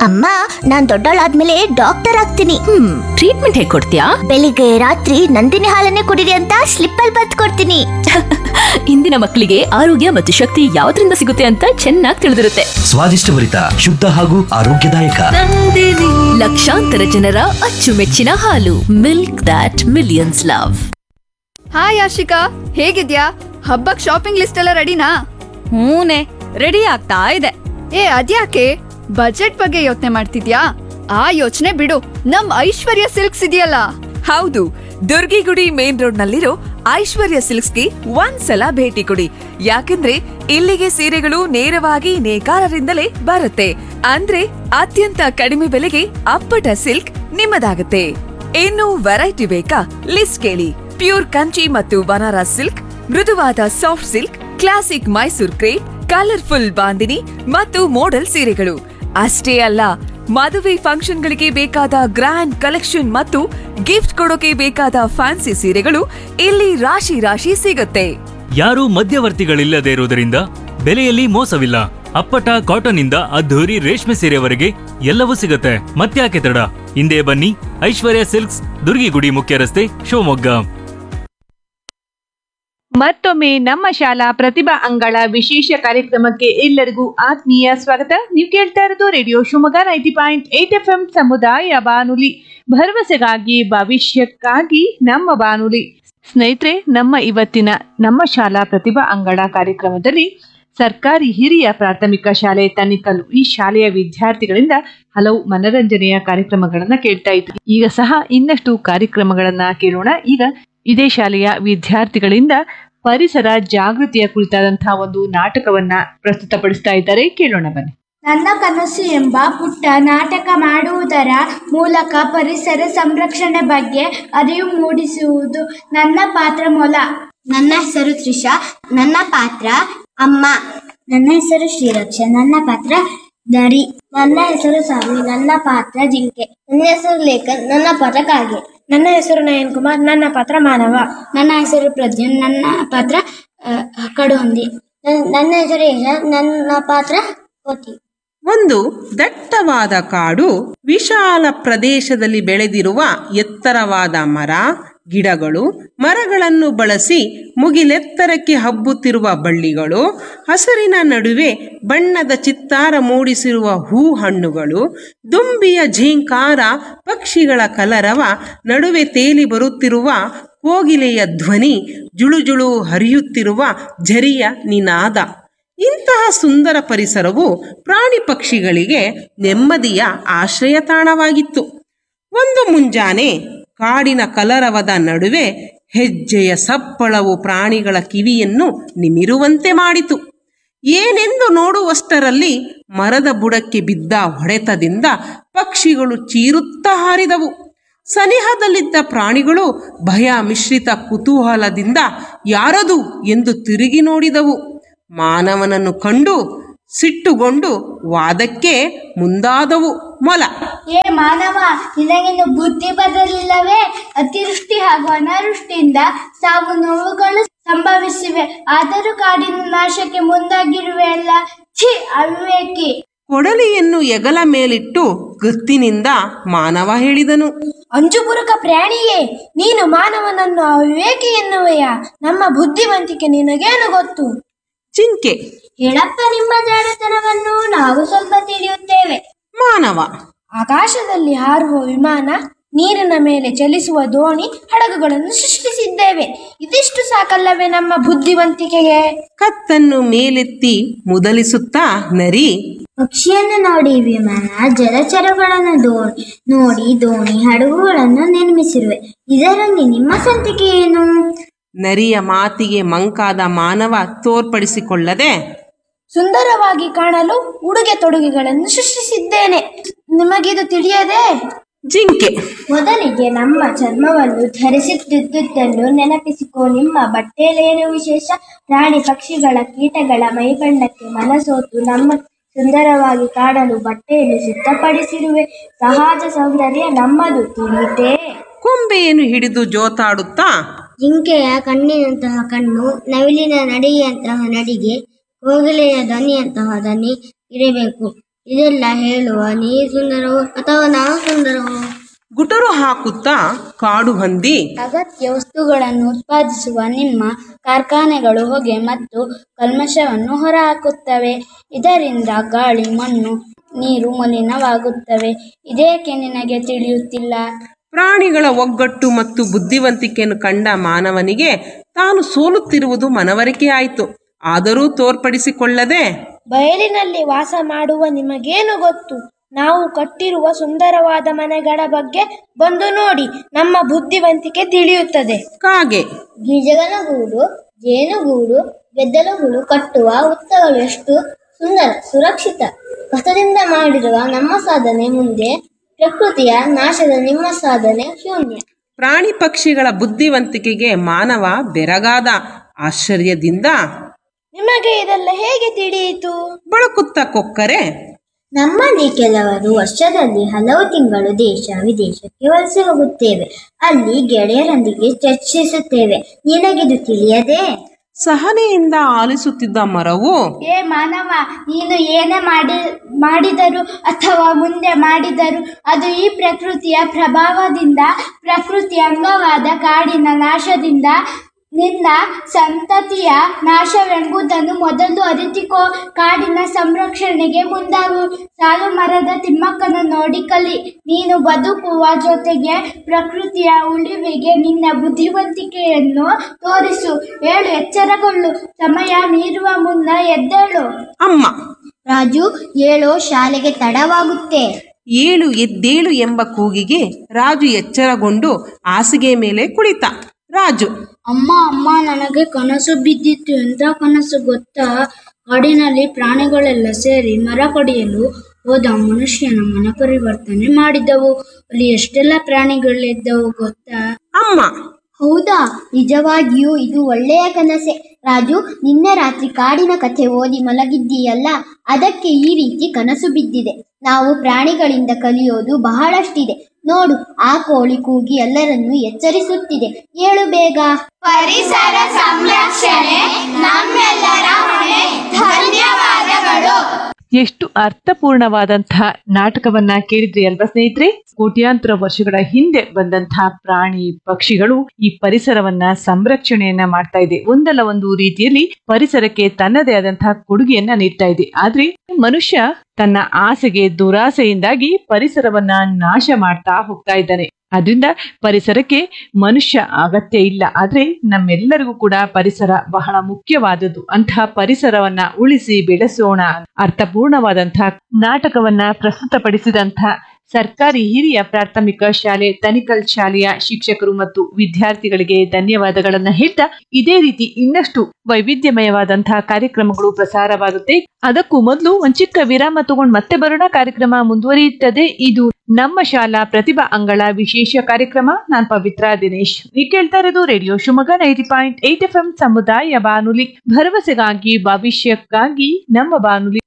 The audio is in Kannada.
ಅಮ್ಮ ನಾನ್ ದೊಡ್ಡವಳಾದ್ಮೇಲೆ ಡಾಕ್ಟರ್ ಆಗ್ತೀನಿ ಹ್ಮ್ ಟ್ರೀಟ್ಮೆಂಟ್ ಹೇಗ್ ಕೊಡ್ತೀಯಾ ಬೆಳಿಗ್ಗೆ ರಾತ್ರಿ ನಂದಿನಿ ಹಾಲನ್ನೇ ಕುಡಿರಿ ಅಂತ ಸ್ಲಿಪ್ ಅಲ್ಲಿ ಬತ್ ಕೊಡ್ತೀನಿ ಇಂದಿನ ಮಕ್ಕಳಿಗೆ ಆರೋಗ್ಯ ಮತ್ತು ಶಕ್ತಿ ಯಾವ್ದ್ರಿಂದ ಸಿಗುತ್ತೆ ಅಂತ ಚೆನ್ನಾಗಿ ತಿಳಿದಿರುತ್ತೆ ಸ್ವಾದಿಷ್ಟಭರಿತ ಶುದ್ಧ ಹಾಗೂ ಆರೋಗ್ಯದಾಯಕ ಲಕ್ಷಾಂತರ ಜನರ ಅಚ್ಚುಮೆಚ್ಚಿನ ಹಾಲು milk that millions love hi Ashika ಹೇಗಿದ್ಯಾ ಹಬ್ಬಕ್ ಶಾಪಿಂಗ್ ಲಿಸ್ಟ್ ಎಲ್ಲ ರೆಡಿನಾ ಹೂನೆ ರೆಡಿ ಆಗ್ತಾ ಇದೆ ಏ ಅದ್ಯಾಕೆ ಬಜೆಟ್ ಬಗ್ಗೆ ಯೋಚನೆ ಮಾಡ್ತಿದ್ಯಾ ಆ ಯೋಚನೆ ಬಿಡು ನಮ್ ಐಶ್ವರ್ಯ ಸಿಲ್ಕ್ಸ್ ಇದೆಯಲ್ಲ ಹೌದು ದುರ್ಗಿಗುಡಿ ಮೇನ್ ರೋಡ್ ನಲ್ಲಿರೋ ಐಶ್ವರ್ಯ ಸಿಲ್ಕ್ಸ್ಗೆ ಒಂದ್ಸಲ ಭೇಟಿ ಕೊಡಿ ಯಾಕಂದ್ರೆ ಇಲ್ಲಿಗೆ ಸೀರೆಗಳು ನೇರವಾಗಿ ನೇಕಾರರಿಂದಲೇ ಬರುತ್ತೆ ಅಂದ್ರೆ ಅತ್ಯಂತ ಕಡಿಮೆ ಬೆಲೆಗೆ ಅಪ್ಪಟ ಸಿಲ್ಕ್ ನಿಮ್ಮದಾಗುತ್ತೆ ಇನ್ನು ವೆರೈಟಿ ಬೇಕಾ ಲಿಸ್ಟ್ ಕೇಳಿ ಪ್ಯೂರ್ ಕಂಚಿ ಮತ್ತು ಬನಾರಸ್ ಸಿಲ್ಕ್ ಮೃದುವಾದ soft silk classic Mysore crepe colourful Bandhini ಮತ್ತು ಮೋಡಲ್ ಸೀರೆಗಳು ಅಷ್ಟೇ ಅಲ್ಲ ಮದುವೆ ಫಂಕ್ಷನ್ಗಳಿಗೆ ಬೇಕಾದ ಗ್ರ್ಯಾಂಡ್ ಕಲೆಕ್ಷನ್ ಮತ್ತು ಗಿಫ್ಟ್ ಕೊಡೋಕೆ ಬೇಕಾದ ಫ್ಯಾನ್ಸಿ ಸೀರೆಗಳು ಇಲ್ಲಿ ರಾಶಿ ರಾಶಿ ಸಿಗುತ್ತೆ ಯಾರೂ ಮಧ್ಯವರ್ತಿಗಳಿಲ್ಲದೆ ಇರುವುದರಿಂದ ಬೆಲೆಯಲ್ಲಿ ಮೋಸವಿಲ್ಲ ಅಪ್ಪಟ ಕಾಟನ್ ಇಂದ ಅದ್ಧೂರಿ ರೇಷ್ಮೆ ಸೀರೆವರೆಗೆ ಎಲ್ಲವೂ ಸಿಗುತ್ತೆ ಮತ್ತ್ಯಾಕೆ ತಡ ಹಿಂದೆ ಬನ್ನಿ ಐಶ್ವರ್ಯ ಸಿಲ್ಕ್ಸ್ ದುರ್ಗಿಗುಡಿ ಮುಖ್ಯ ರಸ್ತೆ ಶಿವಮೊಗ್ಗ ಮತ್ತೊಮ್ಮೆ ನಮ್ಮ ಶಾಲಾ ಪ್ರತಿಭಾ ಅಂಗಳ ವಿಶೇಷ ಕಾರ್ಯಕ್ರಮಕ್ಕೆ ಎಲ್ಲರಿಗೂ ಆತ್ಮೀಯ ಸ್ವಾಗತ ನೀವು ಕೇಳ್ತಾ ಇರೋದು radio Shivamogga ninety point eight F M ಸಮುದಾಯ ಬಾನುಲಿ ಭರವಸೆಗಾಗಿ ಭವಿಷ್ಯಕ್ಕಾಗಿ ನಮ್ಮ ಬಾನುಲಿ ಸ್ನೇಹಿತರೆ ನಮ್ಮ ಇವತ್ತಿನ ನಮ್ಮ ಶಾಲಾ ಪ್ರತಿಭಾ ಅಂಗಳ ಕಾರ್ಯಕ್ರಮದಲ್ಲಿ ಸರ್ಕಾರಿ ಹಿರಿಯ ಪ್ರಾಥಮಿಕ ಶಾಲೆ ತನಿಕಲು ಈ ಶಾಲೆಯ ವಿದ್ಯಾರ್ಥಿಗಳಿಂದ ಹಲವು ಮನರಂಜನೆಯ ಕಾರ್ಯಕ್ರಮಗಳನ್ನ ಕೇಳ್ತಾ ಇದ್ವಿ ಈಗ ಸಹ ಇನ್ನಷ್ಟು ಕಾರ್ಯಕ್ರಮಗಳನ್ನ ಕೇಳೋಣ ಈಗ ಇದೇ ಶಾಲೆಯ ವಿದ್ಯಾರ್ಥಿಗಳಿಂದ ಪರಿಸರ ಜಾಗೃತಿಯ ಕುರಿತಾದಂತಹ ಒಂದು ನಾಟಕವನ್ನ ಪ್ರಸ್ತುತಪಡಿಸ್ತಾ ಇದ್ದಾರೆ ಕೇಳೋಣ ಬನ್ನಿ ನನ್ನ ಕನಸು ಎಂಬ ಪುಟ್ಟ ನಾಟಕ ಮಾಡುವುದರ ಮೂಲಕ ಪರಿಸರ ಸಂರಕ್ಷಣೆ ಬಗ್ಗೆ ಅರಿವು ಮೂಡಿಸುವುದು ನನ್ನ ಪಾತ್ರ ಮೊಲ ನನ್ನ ಹೆಸರು ತ್ರಿಷಾ ನನ್ನ ಪಾತ್ರ ಅಮ್ಮ ನನ್ನ ಹೆಸರು ಶ್ರೀರಕ್ಷ ನನ್ನ ಪಾತ್ರ ದರಿ ನನ್ನ ಹೆಸರು ಸಾವಿ ನನ್ನ ಪಾತ್ರ ಜಿಂಕೆ ನನ್ನ ಹೆಸರು ಲೇಖನ್ ನನ್ನ ಪಾತ್ರ ಕಾಗೆ ನನ್ನ ಹೆಸರು ನಯನ್ ಕುಮಾರ್ ನನ್ನ ಪಾತ್ರ ಮಾನವ ನನ್ನ ಹೆಸರು ಪ್ರಜ್ಞನ್ ನನ್ನ ಪಾತ್ರ ಆ, ಕಡುಹಂದಿ ನನ್- ನನ್ನ ಹೆಸರು ಯಶ ನನ್ನ ಪಾತ್ರ ಕೋತಿ ಒಂದು ದಟ್ಟವಾದ ಕಾಡು ವಿಶಾಲ ಪ್ರದೇಶದಲ್ಲಿ ಬೆಳೆದಿರುವ ಎತ್ತರವಾದ ಮರ ಗಿಡಗಳು ಮರಗಳನ್ನು ಬಳಸಿ ಮುಗಿಲೆತ್ತರಕ್ಕೆ ಹಬ್ಬುತ್ತಿರುವ ಬಳ್ಳಿಗಳು ಹಸಿರಿನ ನಡುವೆ ಬಣ್ಣದ ಚಿತ್ತಾರ ಮೂಡಿಸಿರುವ ಹೂ ಹಣ್ಣುಗಳು ದುಂಬಿಯ ಝೀಂಕಾರ ಪಕ್ಷಿಗಳ ಕಲರವ ನಡುವೆ ತೇಲಿ ಬರುತ್ತಿರುವ ಕೋಗಿಲೆಯ ಧ್ವನಿ ಜುಳುಜುಳು ಹರಿಯುತ್ತಿರುವ ಝರಿಯ ನಿನಾದ ಇಂತಹ ಸುಂದರ ಪರಿಸರವು ಪ್ರಾಣಿ ಪಕ್ಷಿಗಳಿಗೆ ನೆಮ್ಮದಿಯ ಆಶ್ರಯ ತಾಣವಾಗಿತ್ತು ಒಂದು ಮುಂಜಾನೆ ಕಾಡಿನ ಕಲರವದ ನಡುವೆ ಹೆಜ್ಜೆಯ ಸಪ್ಪಳವು ಪ್ರಾಣಿಗಳ ಕಿವಿಯನ್ನು ನಿಮಿರುವಂತೆ ಮಾಡಿತು ಏನೆಂದು ನೋಡುವಷ್ಟರಲ್ಲಿ ಮರದ ಬುಡಕ್ಕೆ ಬಿದ್ದ ಹೊಡೆತದಿಂದ ಪಕ್ಷಿಗಳು ಚೀರುತ್ತಾ ಹಾರಿದವು ಸನಿಹದಲ್ಲಿದ್ದ ಪ್ರಾಣಿಗಳು ಭಯ ಮಿಶ್ರಿತ ಕುತೂಹಲದಿಂದ ಯಾರದು ಎಂದು ತಿರುಗಿ ನೋಡಿದವು ಮಾನವನನ್ನು ಕಂಡು ಸಿಟ್ಟುಗೊಂಡು ವಾದಕ್ಕೆ ಮುಂದಾದವು ಮೊಲ ಏ ಮಾನವ ನಿನಗಿನ್ನು ಬುದ್ಧಿ ಬರಲಿಲ್ಲವೇ ಅತಿವೃಷ್ಟಿ ಹಾಗೂ ಅನಾವೃಷ್ಟಿಯಿಂದ ಸಾವು ನೋವುಗಳು ಸಂಭವಿಸಿವೆ ಆದರೂ ಕಾಡಿನ ನಾಶಕ್ಕೆ ಮುಂದಾಗಿರುವೆ ಅಲ್ಲ ಛಿ ಅವಿವೇಕಿ ಕೊಡಲಿಯನ್ನು ಎಗಲ ಮೇಲಿಟ್ಟು ಗತ್ತಿನಿಂದ ಮಾನವ ಹೇಳಿದನು ಅಂಜುಬುರುಕ ಪ್ರಾಣಿಯೇ ನೀನು ಮಾನವನನ್ನು ಅವಿವೇಕಿ ಎನ್ನುವೆಯ ನಮ್ಮ ಬುದ್ಧಿವಂತಿಕೆ ನಿನಗೇನು ಗೊತ್ತು ಜಿಂಕೆ ಹೇಳಪ್ಪ ನಿಮ್ಮ ಜಾಣತನವನ್ನು ನಾವು ಸ್ವಲ್ಪ ತಿಳಿಯುತ್ತೇವೆ ಮಾನವ ಆಕಾಶದಲ್ಲಿ ಹಾರುವ ವಿಮಾನ ನೀರಿನ ಮೇಲೆ ಚಲಿಸುವ ದೋಣಿ ಹಡಗುಗಳನ್ನು ಸೃಷ್ಟಿಸಿದ್ದೇವೆ ಇದಿಷ್ಟು ಸಾಕಲ್ಲವೇ ನಮ್ಮ ಬುದ್ಧಿವಂತಿಕೆಗೆ ಕತ್ತನ್ನು ಮೇಲೆತ್ತಿ ಮುದಲಿಸುತ್ತಾ ನರಿ ಪಕ್ಷಿಯನ್ನು ನೋಡಿ ವಿಮಾನ ಜಲಚರಗಳನ್ನು ದೋಣಿ ನೋಡಿ ದೋಣಿ ಹಡಗುಗಳನ್ನು ನಿರ್ಮಿಸಿರುವೆ ಇದರಲ್ಲಿ ನಿಮ್ಮ ಸ್ವಂತಿಕೆ ಏನು ನರಿಯ ಮಾತಿಗೆ ಮಂಕಾದ ಮಾನವ ತೋರ್ಪಡಿಸಿಕೊಳ್ಳದೆ ಸುಂದರವಾಗಿ ಕಾಣಲು ಉಡುಗೆ ತೊಡುಗೆಗಳನ್ನು ಸೃಷ್ಟಿಸಿದ್ದೇನೆ ನಿಮಗಿದು ತಿಳಿಯದೆ ಜಿಂಕೆ ಮೊದಲಿಗೆ ನಮ್ಮ ಚರ್ಮವನ್ನು ಧರಿಸುತ್ತಿದ್ದುದನ್ನು ನೆನಪಿಸಿಕೋ ನಿಮ್ಮ ಬಟ್ಟೆಯಲ್ಲೇನು ವಿಶೇಷ ಪ್ರಾಣಿ ಪಕ್ಷಿಗಳ ಕೀಟಗಳ ಮೈಬಣ್ಣಕ್ಕೆ ಮನಸೋತು ನಮ್ಮ ಸುಂದರವಾಗಿ ಕಾಣಲು ಬಟ್ಟೆಯನ್ನು ಸಿದ್ಧಪಡಿಸಿರುವೆ ಸಹಜ ಸೌಂದರ್ಯ ನಮ್ಮದು ತಿಳಿಯಿತೇ ಕೊಂಬೆಯನ್ನು ಹಿಡಿದು ಜೋತಾಡುತ್ತಾ ಜಿಂಕೆಯ ಕಣ್ಣಿನಂತಹ ಕಣ್ಣು ನವಿಲಿನ ನಡಿಗೆಯಂತಹ ನಡಿಗೆ ಕೋಗಿಲೆಯ ಧ್ವನಿಯಂತಹ ಧ್ವನಿ ಇರಬೇಕು ಇದೆಲ್ಲ ಹೇಳುವ ನೀ ಸುಂದರವೋ ಅಥವಾ ನಾವು ಸುಂದರವೋ ಗುಟರು ಹಾಕುತ್ತಾ ಕಾಡು ಹಂದಿ ಅಗತ್ಯ ವಸ್ತುಗಳನ್ನು ಉತ್ಪಾದಿಸುವ ನಿಮ್ಮ ಕಾರ್ಖಾನೆಗಳು ಹೊಗೆ ಮತ್ತು ಕಲ್ಮಶವನ್ನು ಹೊರಹಾಕುತ್ತವೆ ಇದರಿಂದ ಗಾಳಿ ಮಣ್ಣು ನೀರು ಮಲಿನವಾಗುತ್ತವೆ ಇದೇಕೆ ನಿನಗೆ ತಿಳಿಯುತ್ತಿಲ್ಲ ಪ್ರಾಣಿಗಳ ಒಗ್ಗಟ್ಟು ಮತ್ತು ಬುದ್ಧಿವಂತಿಕೆಯನ್ನು ಕಂಡ ಮಾನವನಿಗೆ ತಾನು ಸೋಲುತ್ತಿರುವುದು ಮನವರಿಕೆಯಾಯಿತು ಆದರೂ ತೋರ್ಪಡಿಸಿಕೊಳ್ಳದೆ ಬಯಲಿನಲ್ಲಿ ವಾಸ ಮಾಡುವ ನಿಮಗೇನು ಗೊತ್ತು ನಾವು ಕಟ್ಟಿರುವ ಸುಂದರವಾದ ಮನೆಗಳ ಬಗ್ಗೆ ಬಂದು ನೋಡಿ ನಮ್ಮ ಬುದ್ಧಿವಂತಿಕೆ ತಿಳಿಯುತ್ತದೆ ಕಾಗೆ ಗಿಜಗನ ಗೂಡು ಜೇನುಗೂಡು ಗೆದ್ದಲುಗಳು ಕಟ್ಟುವ ಉತ್ತಗಳು ಎಷ್ಟು ಸುಂದರ ಸುರಕ್ಷಿತ ಕಸದಿಂದ ಮಾಡಿರುವ ನಮ್ಮ ಸಾಧನೆ ಮುಂದೆ ಪ್ರಕೃತಿಯ ನಾಶದ ನಿಮ್ಮ ಸಾಧನೆ ಶೂನ್ಯ ಪ್ರಾಣಿ ಪಕ್ಷಿಗಳ ಬುದ್ಧಿವಂತಿಕೆಗೆ ಮಾನವ ಬೆರಗಾದ ಆಶ್ಚರ್ಯದಿಂದ ನಿಮಗೆ ಇದೆಲ್ಲ ಹೇಗೆ ತಿಳಿಯಿತು ಬಳಕುತ್ತ ಕೊಕ್ಕರೆ ನಮ್ಮಲ್ಲಿ ಕೆಲವರು ವರ್ಷದಲ್ಲಿ ಹಲವು ತಿಂಗಳು ದೇಶ ವಿದೇಶಕ್ಕೆ ವಲಸೆ ಹೋಗುತ್ತೇವೆ ಅಲ್ಲಿ ಗೆಳೆಯರೊಂದಿಗೆ ಚರ್ಚಿಸುತ್ತೇವೆ ನಿನಗಿದು ತಿಳಿಯದೆ ಸಹನೆಯಿಂದ ಆಲಿಸುತ್ತಿದ್ದ ಮರವು ಏ ಮಾನವ ನೀನು ಏನೇ ಮಾಡಿ ಮಾಡಿದರು ಅಥವಾ ಮುಂದೆ ಮಾಡಿದರು ಅದು ಈ ಪ್ರಕೃತಿಯ ಪ್ರಭಾವದಿಂದ ಪ್ರಕೃತಿ ಅಂಗವಾದ ಕಾಡಿನ ನಾಶದಿಂದ ನಿನ್ನ ಸಂತತಿಯ ನಾಶವೆಂಬುದನ್ನು ಮೊದಲು ಅರಿತುಕೋ ಕಾಡಿನ ಸಂರಕ್ಷಣೆಗೆ ಮುಂದಾಗು ಸಾಲು ಮರದ ತಿಮ್ಮಕ್ಕನ ನೋಡಿ ಕಲಿ ನೀನು ಬದುಕುವ ಜೊತೆಗೆ ಪ್ರಕೃತಿಯ ಉಳಿವಿಗೆ ನಿನ್ನ ಬುದ್ಧಿವಂತಿಕೆಯನ್ನು ತೋರಿಸು ಹೇಳು ಎಚ್ಚರಗೊಳ್ಳು ಸಮಯ ಮೀರುವ ಮುನ್ನ ಎದ್ದೇಳು ಅಮ್ಮ ರಾಜು ಏಳೋ ಶಾಲೆಗೆ ತಡವಾಗುತ್ತೆ ಏಳು ಎದ್ದೇಳು ಎಂಬ ಕೂಗಿಗೆ ರಾಜು ಎಚ್ಚರಗೊಂಡು ಹಾಸಿಗೆ ಮೇಲೆ ಕುಳಿತ ರಾಜು ಅಮ್ಮ ಅಮ್ಮ ನನಗೆ ಕನಸು ಬಿದ್ದಿತ್ತು ಎಂತ ಕನಸು ಗೊತ್ತಾ ಕಾಡಿನಲ್ಲಿ ಪ್ರಾಣಿಗಳೆಲ್ಲ ಸೇರಿ ಮರ ಕಡಿಯಲು ಹೋದ ಮನುಷ್ಯನ ಮನ ಪರಿವರ್ತನೆ ಮಾಡಿದವು ಅಲ್ಲಿ ಎಷ್ಟೆಲ್ಲ ಪ್ರಾಣಿಗಳಿದ್ದವು ಗೊತ್ತಾ ಅಮ್ಮ ಹೌದಾ ನಿಜವಾಗಿಯೂ ಇದು ಒಳ್ಳೆಯ ಕನಸೆ ರಾಜು ನಿನ್ನೆ ರಾತ್ರಿ ಕಾಡಿನ ಕಥೆ ಓದಿ ಮಲಗಿದ್ದೀಯಲ್ಲ ಅದಕ್ಕೆ ಈ ರೀತಿ ಕನಸು ಬಿದ್ದಿದೆ ನಾವು ಪ್ರಾಣಿಗಳಿಂದ ಕಲಿಯೋದು ಬಹಳಷ್ಟಿದೆ ನೋಡು ಆ ಕೋಳಿ ಕೂಗಿ ಎಲ್ಲರನ್ನೂ ಎಚ್ಚರಿಸುತ್ತಿದೆ ಏಳು ಬೇಗ ಪರಿಸರ ಸಂರಕ್ಷಣೆ ನಮ್ಮೆಲ್ಲರ ಹೊಣೆ ಧನ್ಯವಾದಗಳು ಎಷ್ಟು ಅರ್ಥಪೂರ್ಣವಾದಂತಹ ನಾಟಕವನ್ನ ಕೇಳಿದ್ರಿ ಅಲ್ವಾ ಸ್ನೇಹಿತರೆ ಕೋಟ್ಯಾಂತರ ವರ್ಷಗಳ ಹಿಂದೆ ಬಂದಂತಹ ಪ್ರಾಣಿ ಪಕ್ಷಿಗಳು ಈ ಪರಿಸರವನ್ನ ಸಂರಕ್ಷಣೆಯನ್ನ ಮಾಡ್ತಾ ಇದೆ ಒಂದಲ್ಲ ಒಂದು ರೀತಿಯಲ್ಲಿ ಪರಿಸರಕ್ಕೆ ತನ್ನದೇ ಆದಂತಹ ಕೊಡುಗೆಯನ್ನ ನೀಡ್ತಾ ಇದೆ ಆದ್ರೆ ಮನುಷ್ಯ ತನ್ನ ಆಸೆಗೆ ದುರಾಸೆಯಿಂದಾಗಿ ಪರಿಸರವನ್ನ ನಾಶ ಮಾಡ್ತಾ ಹೋಗ್ತಾ ಇದ್ದಾನೆ ಅದರಿಂದ ಪರಿಸರಕ್ಕೆ ಮನುಷ್ಯ ಅಗತ್ಯ ಇಲ್ಲ ಆದ್ರೆ ನಮ್ಮೆಲ್ಲರಿಗೂ ಕೂಡ ಪರಿಸರ ಬಹಳ ಮುಖ್ಯವಾದದ್ದು ಅಂತಹ ಪರಿಸರವನ್ನ ಉಳಿಸಿ ಬೆಳೆಸೋಣ ಅರ್ಥಪೂರ್ಣವಾದಂತಹ ನಾಟಕವನ್ನ ಪ್ರಸ್ತುತಪಡಿಸಿದಂತಹ ಸರ್ಕಾರಿ ಹಿರಿಯ ಪ್ರಾಥಮಿಕ ಶಾಲೆ ತನಿಕಲ್ ಶಾಲೆಯ ಶಿಕ್ಷಕರು ಮತ್ತು ವಿದ್ಯಾರ್ಥಿಗಳಿಗೆ ಧನ್ಯವಾದಗಳನ್ನ ಹೇಳ್ತಾ ಇದೇ ರೀತಿ ಇನ್ನಷ್ಟು ವೈವಿಧ್ಯಮಯವಾದಂತಹ ಕಾರ್ಯಕ್ರಮಗಳು ಪ್ರಸಾರವಾಗುತ್ತೆ ಅದಕ್ಕೂ ಮೊದಲು ಒಂದ್ ಚಿಕ್ಕ ವಿರಾಮ ತಗೊಂಡ್ ಮತ್ತೆ ಬರೋಣ ಕಾರ್ಯಕ್ರಮ ಮುಂದುವರಿಯುತ್ತದೆ ಇದು ನಮ್ಮ ಶಾಲಾ ಪ್ರತಿಭಾ ಅಂಗಳ ವಿಶೇಷ ಕಾರ್ಯಕ್ರಮ ನಾನ್ ಪವಿತ್ರ ದಿನೇಶ್ ನೀವು ಕೇಳ್ತಾ ಇರೋದು radio Shivamogga ninety point eight F M ಸಮುದಾಯ ಬಾನುಲಿ ಭರವಸೆಗಾಗಿ ಭವಿಷ್ಯಕ್ಕಾಗಿ ನಮ್ಮ ಬಾನುಲಿ